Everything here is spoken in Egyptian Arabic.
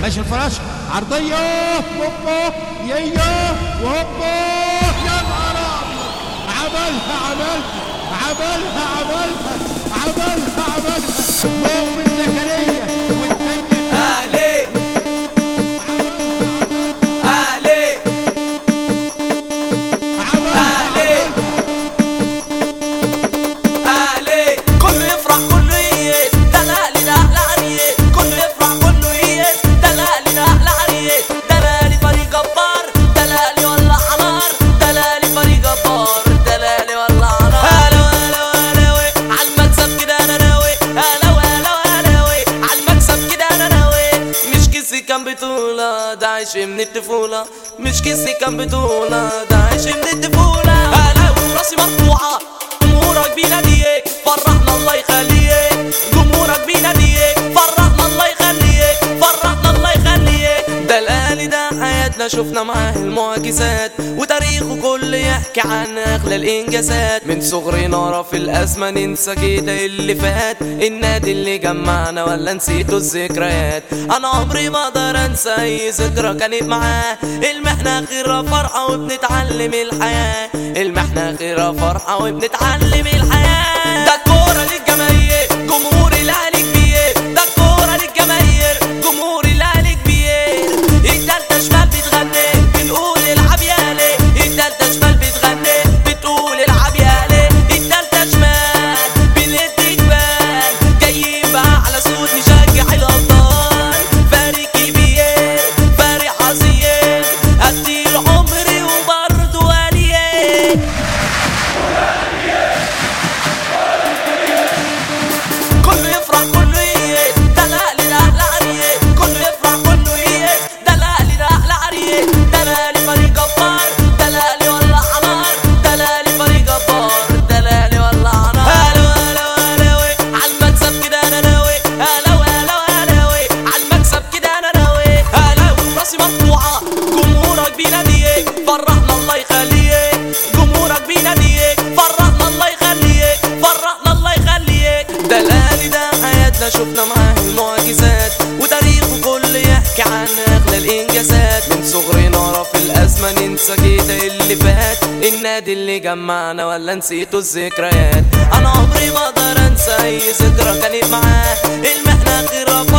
ماشي الفراش عرضية هوبا يايا وهوبا يا نهار أبيض عملها عملها عملها عملها عملها عملها مؤمن زكريا والتاني علي علي عملها علي علي كله يفرح كله يهيس دلالي ده احلى عريس كله يفرح كله يهيس دلالي ده احلى عريس دلالي فريق جبار دلالي ولا حمار دلالي فريق جبار دلالي ولا حمار هلا هلا هلا وي عالمكسب كده انا ناوي هلا هلا هلا وي عالمكسب كده انا ناوي مش كيسي كان بطولة ده عيش من الطفولة مش كيسي كان بطولة ده عيش من الطفولة هلا وراسي مرفوعة جمهورك بيناديك فرحنا الله يخليك جمهورك بيناديك فرحنا الله يخليك فرحنا الله يخليك ده الاهلي ده حياتنا شفنا معاه المعجزات وتاريخه كله يحكي عن اغلى الانجازات من صغرنا ورا في الازمه ننسى كده اللي فات النادي اللي جمعنا ولا نسيتوا الذكريات انا عمري ما اقدر انسى اي ذكرى كانت معاه المحنه خيرها فرحه وبنتعلم الحياه المحنه خيرها فرحه وبنتعلم الحياه ده الكوره للجماهير جمهور الاهلي كبير ده الكوره للجماهير جمهور الاهلي كبير التالتة شمال بتغني بنقول العب يا ليه التالتة شمال بتغني بتقول العب يا ليه التالتة شمال بندي جبال جايين بقى على صوت نشجع الابطال فريق كبير فريق عظيم اديله عمري وبرضه قليل كله يفرح كله يهيس ده الاهلي ده احلى عريس كله يفرح كله يهيس ده الاهلي ده احلى عريس ده الاهلي فريق جبار ده الاهلي ولا حمار ده الاهلي فريق جبار ده الاهلي ولا حمار هلا هلا هلا وي عالمكسب كده انا ناوي هلا هلا هلا وي عالمكسب كده انا ناوي هلا وراسي مرفوعه جمهورك بيناديك فرحنا الله يخليك جمهورك بيناديك فرحنا الله يخليك فرحنا الله يخليك ده الاهلي ده حياتنا شفنا معاه المعجزات وتاريخه كله يحكي عن اغلى الانجازات من صغرنا ورا في الازمه ننسى كده اللي فات النادي اللي جمعنا ولا نسيتوا الذكريات انا عمري ما اقدر انسى اي ذكرى كانت معاه المحنه خيرها